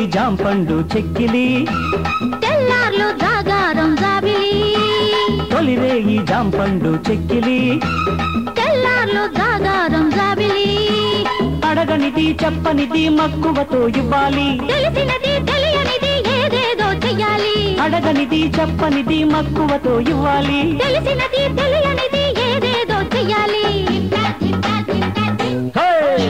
జాంపండు చెక్కిలి తెల్లార్లు జాగారం జాబిలి తొలిరే ఈ జాంపండు చెక్కిలి తెల్లార్లు జాగారం జాబిలి అడగనిది చెప్పనిది మక్కువతో ఇవ్వాలి తెలిసినది తెలియనిది ఏదేదో చెయ్యాలి అడగనిది చెప్పనిది మక్కువతో ఇవ్వాలి తెలిసినది తెలియనిది ఏదేదో చెయ్యాలి హే!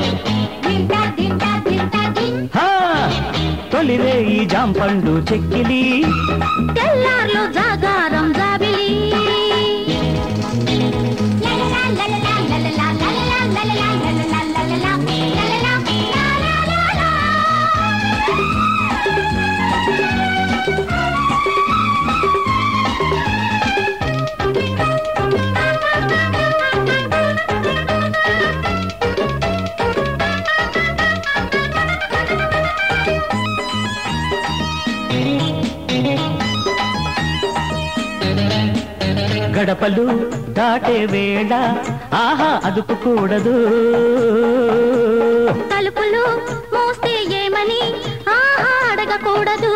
హా! తొలిరే ఈ జాంపండు చెక్కిలి తెల్లార్లు జాగారం జాబిలి గడపలు దాటే వేళ ఆహా అదుపు కూడదు తలుపులు మోస్తే ఏమని ఆహా అడగకూడదు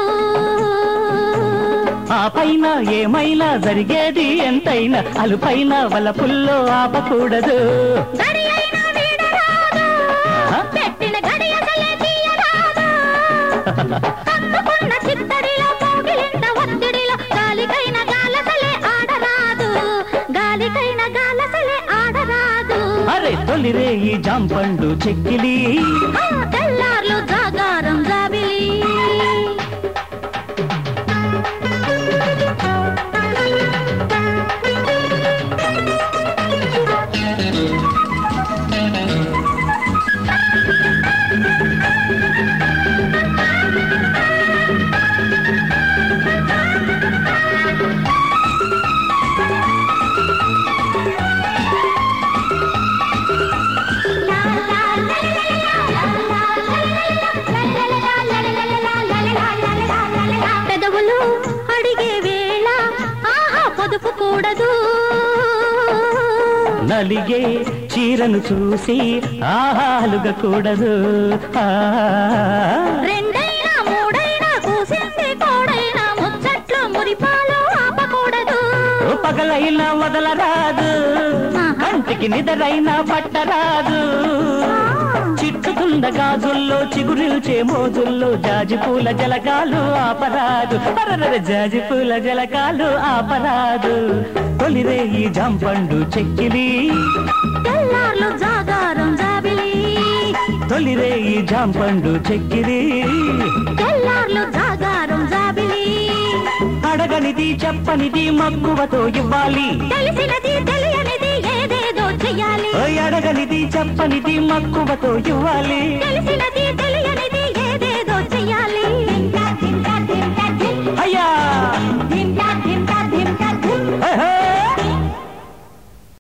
ఆ పైన ఏమైనా జరిగేది ఎంతైనా అలుపైన వలపుల్లో ఆపకూడదు గడి అయినా వీడరాదు ఆ? పెట్టిన గడి అసలే తీయరాదు కప్పుకున్న చిత్తడిలో పోగిలింద ఒత్తిడిలో గాలికైన గాలసలే ఆడరాదు గాలికైన గాలసలే ఆడరాదు అరే తొలిరే ఈ జాంపండు చెక్కిలి ఆ తెల్లార్లు జాగారం జాబిలి పెదవులు అడిగే వేళ ఆహా పొదుపు కూడదు నలిగే చీరను చూసి ఆహాలుగకూడదు ఆ రెండైనా మూడైనా కూసింది కోడైనా ముచ్చట్లు మురిపాలు ఆపకూడదు పగలైనా వదలరాదు కంటికి నిదరైనా పట్టరాదు చిట్టుకుంద గాజుల్లో చిగురిల్చే మోజుల్లో జాజి పూల జలకాలు ఆపరాదు అరరర జాజి పూల జలకాలు ఆపరాదు తొలిరే ఈ జాంపండు చెక్కిలి తెల్లార్లు జాగారం జాబిలి తొలిరే ఈ జాంపండు చెక్కిలి తెల్లార్లు జాగారం జాబిలి అడగనిది చెప్పనిది మక్కువతో ఇవ్వాలి తెలిసినది తెలియనిది ఏదేదో చెయ్యాలి ఓయ్ అడగనిది చెప్పనిది మక్కువతో ఇవ్వాలి తెలిసినది తెలియనిది ఏదేదో చెయ్యాలి అయ్యా